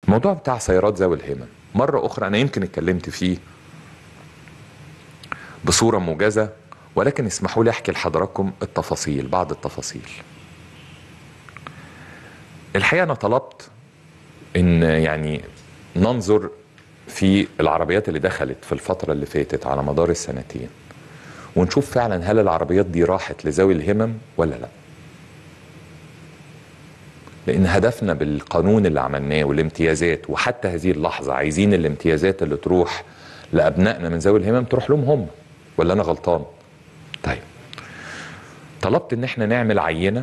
الموضوع بتاع سيارات ذوي الهمم مرة أخرى أنا يمكن اتكلمت فيه بصورة موجزة ولكن اسمحوا لي أحكي لحضراتكم التفاصيل بعض التفاصيل الحقيقة أنا طلبت إن يعني ننظر في العربيات اللي دخلت في الفترة اللي فاتت على مدار السنتين ونشوف فعلا هل العربيات دي راحت لذوي الهمم ولا لا لان هدفنا بالقانون اللي عملناه والامتيازات وحتى هذه اللحظه عايزين الامتيازات اللي تروح لابنائنا من ذوي الهمم تروح لهم هم ولا انا غلطان طيب طلبت ان احنا نعمل عينه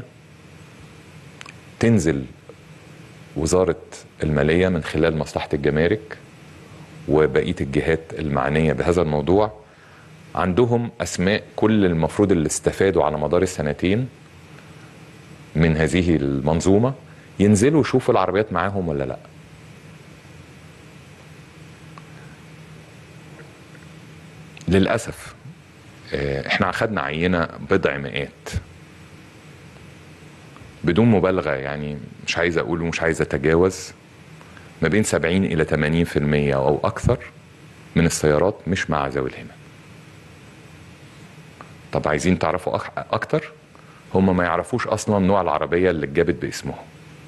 تنزل وزاره الماليه من خلال مصلحه الجمارك وبقيه الجهات المعنيه بهذا الموضوع عندهم اسماء كل المفروض اللي استفادوا على مدار السنتين من هذه المنظومه ينزلوا يشوفوا العربيات معاهم ولا لا للاسف آه، احنا اخدنا عينه بضع مئات بدون مبالغه يعني مش عايز اقول ومش عايز اتجاوز ما بين 70 الى 80% او اكثر من السيارات مش مع ذوي الهمم طب عايزين تعرفوا أك- اكتر هم ما يعرفوش اصلا نوع العربيه اللي اتجابت باسمهم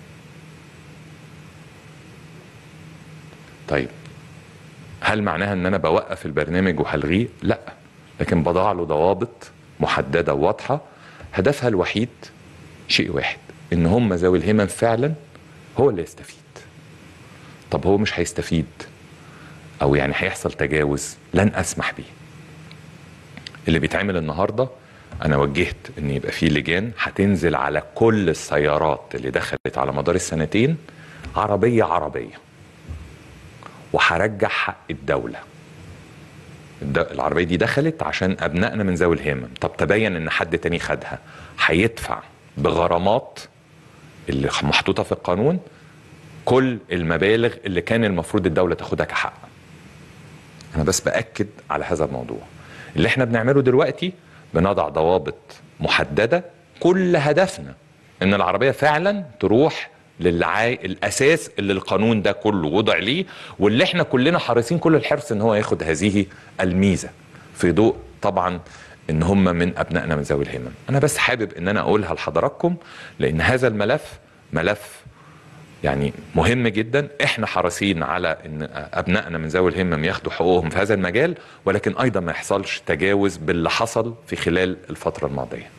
طيب هل معناها ان انا بوقف البرنامج وهلغيه لا لكن بضع له ضوابط محدده وواضحه هدفها الوحيد شيء واحد ان هم ذوي الهمم فعلا هو اللي يستفيد طب هو مش هيستفيد او يعني هيحصل تجاوز لن اسمح بيه اللي بيتعمل النهارده انا وجهت ان يبقى في لجان هتنزل على كل السيارات اللي دخلت على مدار السنتين عربيه عربيه وهرجع حق الدوله الد- العربيه دي دخلت عشان ابنائنا من ذوي الهمم طب تبين ان حد تاني خدها هيدفع بغرامات اللي محطوطه في القانون كل المبالغ اللي كان المفروض الدوله تاخدها كحق انا بس باكد على هذا الموضوع اللي احنا بنعمله دلوقتي بنضع ضوابط محدده كل هدفنا ان العربيه فعلا تروح للعاي الاساس اللي القانون ده كله وضع ليه واللي احنا كلنا حريصين كل الحرص ان هو ياخد هذه الميزه في ضوء طبعا ان هم من ابنائنا من ذوي الهمم انا بس حابب ان انا اقولها لحضراتكم لان هذا الملف ملف يعني مهم جدا احنا حريصين على ان ابنائنا من ذوي الهمم ياخدوا حقوقهم في هذا المجال ولكن ايضا ما يحصلش تجاوز باللي حصل في خلال الفتره الماضيه